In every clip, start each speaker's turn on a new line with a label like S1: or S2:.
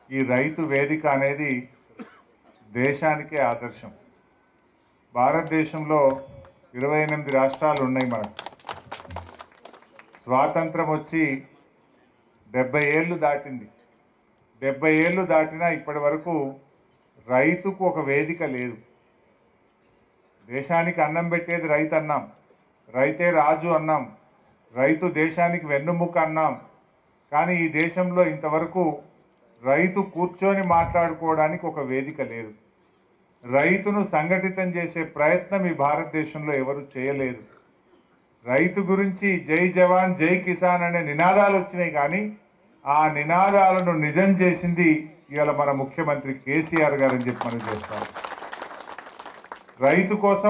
S1: ఈ రైతు వేదిక అనేది దేశానికే ఆదర్శం భారతదేశంలో ఇరవై ఎనిమిది రాష్ట్రాలు ఉన్నాయి మనకు స్వాతంత్రం వచ్చి డెబ్బై ఏళ్ళు దాటింది డెబ్బై ఏళ్ళు దాటినా ఇప్పటి వరకు రైతుకు ఒక వేదిక లేదు దేశానికి అన్నం పెట్టేది రైతు అన్నాం రైతే రాజు అన్నాం రైతు దేశానికి వెన్నుముక్క అన్నాం కానీ ఈ దేశంలో ఇంతవరకు రైతు కూర్చొని మాట్లాడుకోవడానికి ఒక వేదిక లేదు రైతును సంఘటితం చేసే ప్రయత్నం ఈ భారతదేశంలో ఎవరు చేయలేదు రైతు గురించి జై జవాన్ జై కిసాన్ అనే నినాదాలు వచ్చినాయి కానీ ఆ నినాదాలను నిజం చేసింది ఇవాళ మన ముఖ్యమంత్రి కేసీఆర్ గారు అని చెప్పి మనం చేస్తాం రైతు కోసం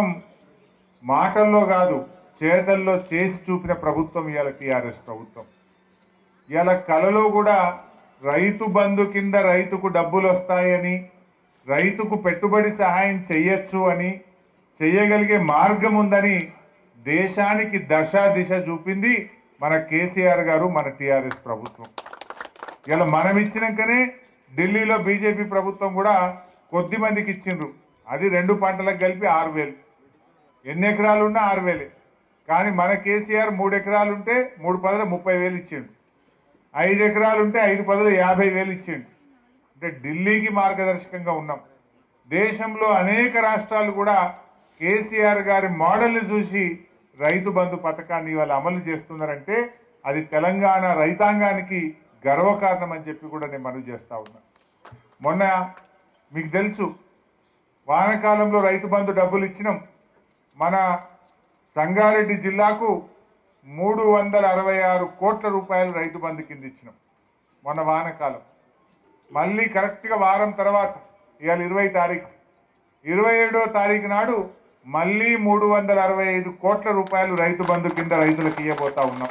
S1: మాటల్లో కాదు చేతల్లో చేసి చూపిన ప్రభుత్వం ఇవాళ టీఆర్ఎస్ ప్రభుత్వం ఇవాళ కలలో కూడా రైతు బంధు కింద రైతుకు డబ్బులు వస్తాయని రైతుకు పెట్టుబడి సహాయం చెయ్యొచ్చు అని చెయ్యగలిగే మార్గం ఉందని దేశానికి దశ దిశ చూపింది మన కేసీఆర్ గారు మన టీఆర్ఎస్ ప్రభుత్వం ఇలా మనం ఇచ్చినాకనే ఢిల్లీలో బీజేపీ ప్రభుత్వం కూడా కొద్ది మందికి ఇచ్చిండ్రు అది రెండు పంటలకు కలిపి ఆరు వేలు ఎన్ని ఎకరాలు ఉన్నా ఆరు వేలే కానీ మన కేసీఆర్ మూడు ఎకరాలు ఉంటే మూడు పదుల ముప్పై వేలు ఇచ్చిండు ఐదు ఎకరాలు ఉంటే ఐదు పదులు యాభై వేలు ఇచ్చిండు అంటే ఢిల్లీకి మార్గదర్శకంగా ఉన్నాం దేశంలో అనేక రాష్ట్రాలు కూడా కేసీఆర్ గారి మోడల్ని చూసి రైతు బంధు పథకాన్ని ఇవాళ అమలు చేస్తున్నారంటే అది తెలంగాణ రైతాంగానికి గర్వకారణం అని చెప్పి కూడా నేను మనవి చేస్తా ఉన్నా మొన్న మీకు తెలుసు వానకాలంలో రైతు బంధు డబ్బులు ఇచ్చినాం మన సంగారెడ్డి జిల్లాకు మూడు వందల అరవై ఆరు కోట్ల రూపాయలు రైతు బంధు కింద ఇచ్చినాం మొన్న వానకాలం మళ్ళీ కరెక్ట్గా వారం తర్వాత ఇవాళ ఇరవై తారీఖు ఇరవై ఏడో తారీఖు నాడు మళ్ళీ మూడు వందల అరవై ఐదు కోట్ల రూపాయలు రైతు బంధు కింద రైతులకు ఇవ్వబోతా ఉన్నాం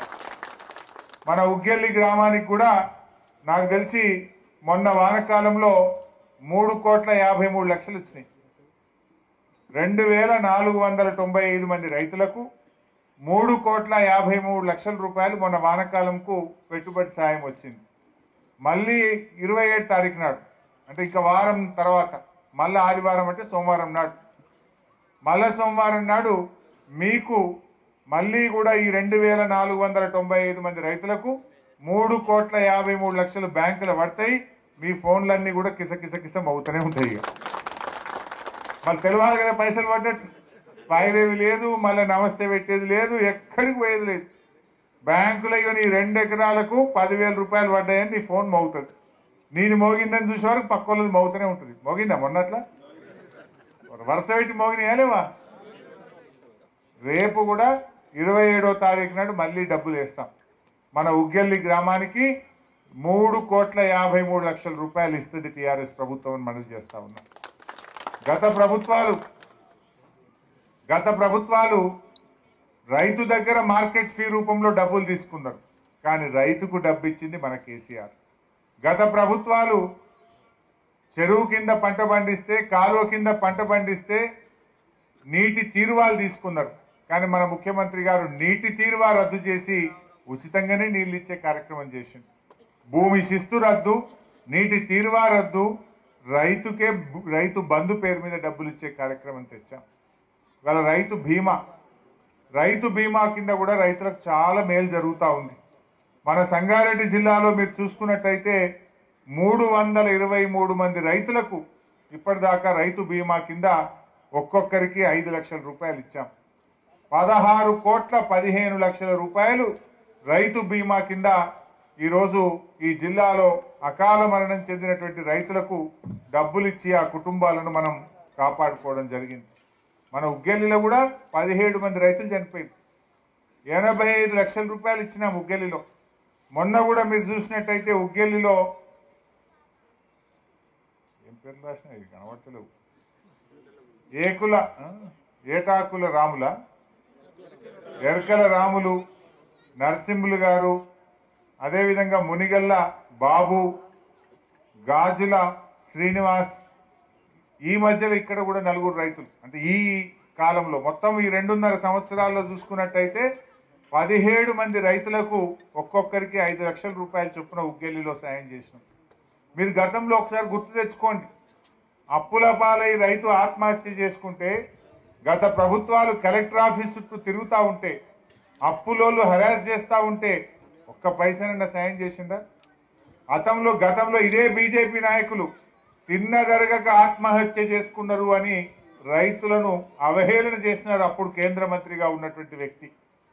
S1: మన ఉగ్గెల్లి గ్రామానికి కూడా నాకు తెలిసి మొన్న వానకాలంలో మూడు కోట్ల యాభై మూడు లక్షలు వచ్చినాయి రెండు వేల నాలుగు వందల తొంభై ఐదు మంది రైతులకు మూడు కోట్ల యాభై మూడు లక్షల రూపాయలు మొన్న వానకాలంకు పెట్టుబడి సాయం వచ్చింది మళ్ళీ ఇరవై ఏడు తారీఖు నాడు అంటే ఇంకా వారం తర్వాత మళ్ళీ ఆదివారం అంటే సోమవారం నాడు మళ్ళా సోమవారం నాడు మీకు మళ్ళీ కూడా ఈ రెండు వేల నాలుగు వందల తొంభై ఐదు మంది రైతులకు మూడు కోట్ల యాభై మూడు లక్షలు బ్యాంకులు పడతాయి మీ ఫోన్లన్నీ కూడా కిస కిస కిసం అవుతూనే ఉంటాయి ఇక మళ్ళీ తెలియాలి కదా పైసలు పడ్డట్టు పాయిదేవి లేదు మళ్ళీ నమస్తే పెట్టేది లేదు ఎక్కడికి పోయేది లేదు బ్యాంకులో ఇక నీ రెండు ఎకరాలకు పదివేల రూపాయలు పడ్డాయని నీ ఫోన్ మోగుతుంది నేను మోగిందని చూసే వరకు పక్క వాళ్ళది మోగుతూనే ఉంటుంది మోగిందా మొన్నట్లా వరుస పెట్టి మోగినాయా లేవా రేపు కూడా ఇరవై ఏడో తారీఖు నాడు మళ్ళీ డబ్బులు వేస్తాం మన ఉగ్గెల్లి గ్రామానికి మూడు కోట్ల యాభై మూడు లక్షల రూపాయలు ఇస్తుంది టీఆర్ఎస్ ప్రభుత్వం అని మనవి చేస్తా ఉన్నాం గత ప్రభుత్వాలు గత ప్రభుత్వాలు రైతు దగ్గర మార్కెట్ ఫీ రూపంలో డబ్బులు తీసుకున్నారు కానీ రైతుకు డబ్బు ఇచ్చింది మన కేసీఆర్ గత ప్రభుత్వాలు చెరువు కింద పంట పండిస్తే కాలువ కింద పంట పండిస్తే నీటి తీరువాలు తీసుకున్నారు కానీ మన ముఖ్యమంత్రి గారు నీటి తీరువా రద్దు చేసి ఉచితంగానే నీళ్ళు ఇచ్చే కార్యక్రమం చేసింది భూమి శిస్తు రద్దు నీటి తీరువా రద్దు రైతుకే బు- రైతు బంధు పేరు మీద డబ్బులు ఇచ్చే కార్యక్రమం తెచ్చాం ఇవాళ రైతు బీమా రైతు బీమా కింద కూడా రైతులకు చాలా మేలు జరుగుతూ ఉంది మన సంగారెడ్డి జిల్లాలో మీరు చూసుకున్నట్టయితే మూడు వందల ఇరవై మూడు మంది రైతులకు ఇప్పటిదాకా రైతు బీమా కింద ఒక్కొక్కరికి ఐదు లక్షల రూపాయలు ఇచ్చాం పదహారు కోట్ల పదిహేను లక్షల రూపాయలు రైతు బీమా కింద ఈరోజు ఈ జిల్లాలో అకాల మరణం చెందినటువంటి రైతులకు డబ్బులు ఇచ్చి ఆ కుటుంబాలను మనం కాపాడుకోవడం జరిగింది మన ఉగ్గెల్లిలో కూడా పదిహేడు మంది రైతులు చనిపోయింది ఎనభై ఐదు లక్షల రూపాయలు ఇచ్చినాం ఉగ్గెల్లిలో మొన్న కూడా మీరు చూసినట్టయితే ఉగ్గెల్లిలో ఏం పేర్లు రాసినా ఇది కనబడతలేవు ఏకుల ఆ? ఏటాకుల రాముల ఎరకల రాములు నరసింహులు గారు అదేవిధంగా మునిగల్ల బాబు గాజుల శ్రీనివాస్ ఈ మధ్యలో ఇక్కడ కూడా నలుగురు రైతులు అంటే ఈ కాలంలో మొత్తం ఈ రెండున్నర సంవత్సరాల్లో చూసుకున్నట్టయితే పదిహేడు మంది రైతులకు ఒక్కొక్కరికి ఐదు లక్షల రూపాయల చొప్పున ఉగ్గెల్లిలో సాయం చేసినాం మీరు గతంలో ఒకసారి గుర్తు తెచ్చుకోండి అప్పుల పాలై రైతు ఆత్మహత్య చేసుకుంటే గత ప్రభుత్వాలు కలెక్టర్ ఆఫీస్ చుట్టూ తిరుగుతూ ఉంటే అప్పులోళ్ళు హరాస్ చేస్తూ ఉంటే ఒక్క పైసనన్నా సాయం చేసిందా గతంలో గతంలో ఇదే బీజేపీ నాయకులు తిన్నదరగక ఆత్మహత్య చేసుకున్నారు అని రైతులను అవహేళన చేసినారు అప్పుడు కేంద్ర మంత్రిగా ఉన్నటువంటి వ్యక్తి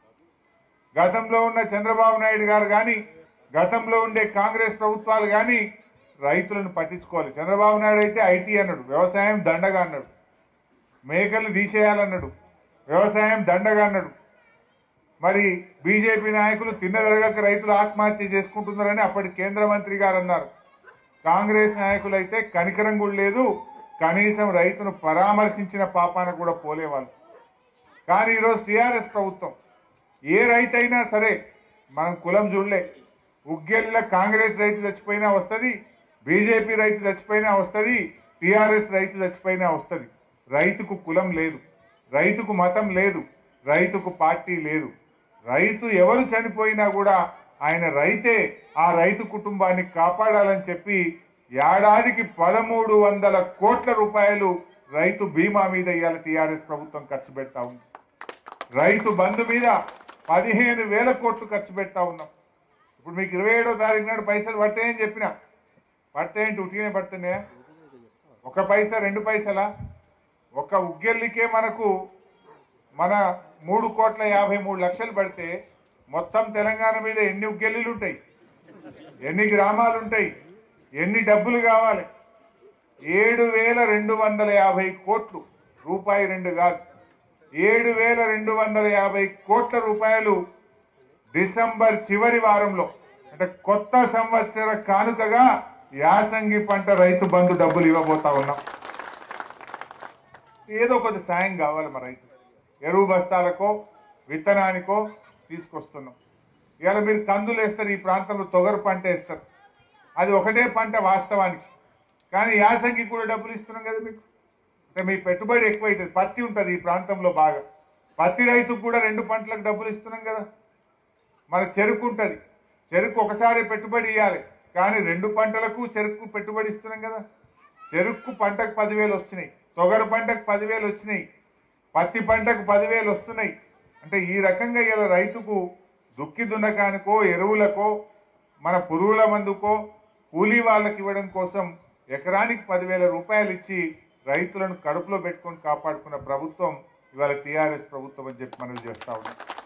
S1: గతంలో ఉన్న చంద్రబాబు నాయుడు గారు కానీ గతంలో ఉండే కాంగ్రెస్ ప్రభుత్వాలు కానీ రైతులను పట్టించుకోవాలి చంద్రబాబు నాయుడు అయితే ఐటీ అన్నాడు వ్యవసాయం దండగా అన్నాడు మేకలు తీసేయాలన్నాడు వ్యవసాయం దండగా అన్నాడు మరి బీజేపీ నాయకులు తిన్నదరగక రైతులు ఆత్మహత్య చేసుకుంటున్నారని అప్పటి కేంద్ర మంత్రి గారు అన్నారు కాంగ్రెస్ నాయకులు అయితే కనికరం కూడా లేదు కనీసం రైతును పరామర్శించిన పాపాన కూడా పోలేవాళ్ళు కానీ ఈరోజు టీఆర్ఎస్ ప్రభుత్వం ఏ రైతు అయినా సరే మనం కులం చూడలే ఉగ్గెల్ల కాంగ్రెస్ రైతు చచ్చిపోయినా వస్తుంది బీజేపీ రైతు చచ్చిపోయినా వస్తుంది టీఆర్ఎస్ రైతు చచ్చిపోయినా వస్తుంది రైతుకు కులం లేదు రైతుకు మతం లేదు రైతుకు పార్టీ లేదు రైతు ఎవరు చనిపోయినా కూడా ఆయన రైతే ఆ రైతు కుటుంబాన్ని కాపాడాలని చెప్పి ఏడాదికి పదమూడు వందల కోట్ల రూపాయలు రైతు బీమా మీద ఇవాళ టీఆర్ఎస్ ప్రభుత్వం ఖర్చు పెడతా ఉంది రైతు బంధు మీద పదిహేను వేల కోట్లు ఖర్చు పెడతా ఉన్నాం ఇప్పుడు మీకు ఇరవై ఏడో తారీఖు నాడు పైసలు పడతాయని చెప్పిన పడతాయంటే ఉట్టిగానే పడుతున్నాయా ఒక పైసా రెండు పైసలా ఒక ఉగ్గెల్లికే మనకు మన మూడు కోట్ల యాభై మూడు లక్షలు పడితే మొత్తం తెలంగాణ మీద ఎన్ని ఉగ్గెల్లీలు ఉంటాయి ఎన్ని గ్రామాలు ఉంటాయి ఎన్ని డబ్బులు కావాలి ఏడు వేల రెండు వందల యాభై కోట్లు రూపాయి రెండు కాదు ఏడు వేల రెండు వందల యాభై కోట్ల రూపాయలు డిసెంబర్ చివరి వారంలో అంటే కొత్త సంవత్సర కానుకగా యాసంగి పంట రైతు బంధు డబ్బులు ఇవ్వబోతా ఉన్నాం ఏదో కొద్ది సాయం కావాలి మా రైతు ఎరువు బస్తాలకో విత్తనానికో తీసుకొస్తున్నాం ఇవాళ మీరు కందులు వేస్తారు ఈ ప్రాంతంలో తొగరు పంట వేస్తారు అది ఒకటే పంట వాస్తవానికి కానీ యాసంగి కూడా డబ్బులు ఇస్తున్నాం కదా మీకు అంటే మీ పెట్టుబడి ఎక్కువ అవుతుంది పత్తి ఉంటుంది ఈ ప్రాంతంలో బాగా పత్తి రైతుకు కూడా రెండు పంటలకు డబ్బులు ఇస్తున్నాం కదా మన చెరుకు ఉంటుంది చెరుకు ఒకసారి పెట్టుబడి ఇవ్వాలి కానీ రెండు పంటలకు చెరుకు పెట్టుబడి ఇస్తున్నాం కదా చెరుకు పంటకు పదివేలు వస్తున్నాయి తొగరు పంటకు పదివేలు వచ్చినాయి పత్తి పంటకు పదివేలు వస్తున్నాయి అంటే ఈ రకంగా ఇలా రైతుకు దుక్కి దున్నకానికో ఎరువులకో మన పురుగుల మందుకో కూలీ వాళ్ళకి ఇవ్వడం కోసం ఎకరానికి పదివేల రూపాయలు ఇచ్చి రైతులను కడుపులో పెట్టుకొని కాపాడుకున్న ప్రభుత్వం ఇవాళ టీఆర్ఎస్ ప్రభుత్వం అని చెప్పి మనం చేస్తా ఉన్నాం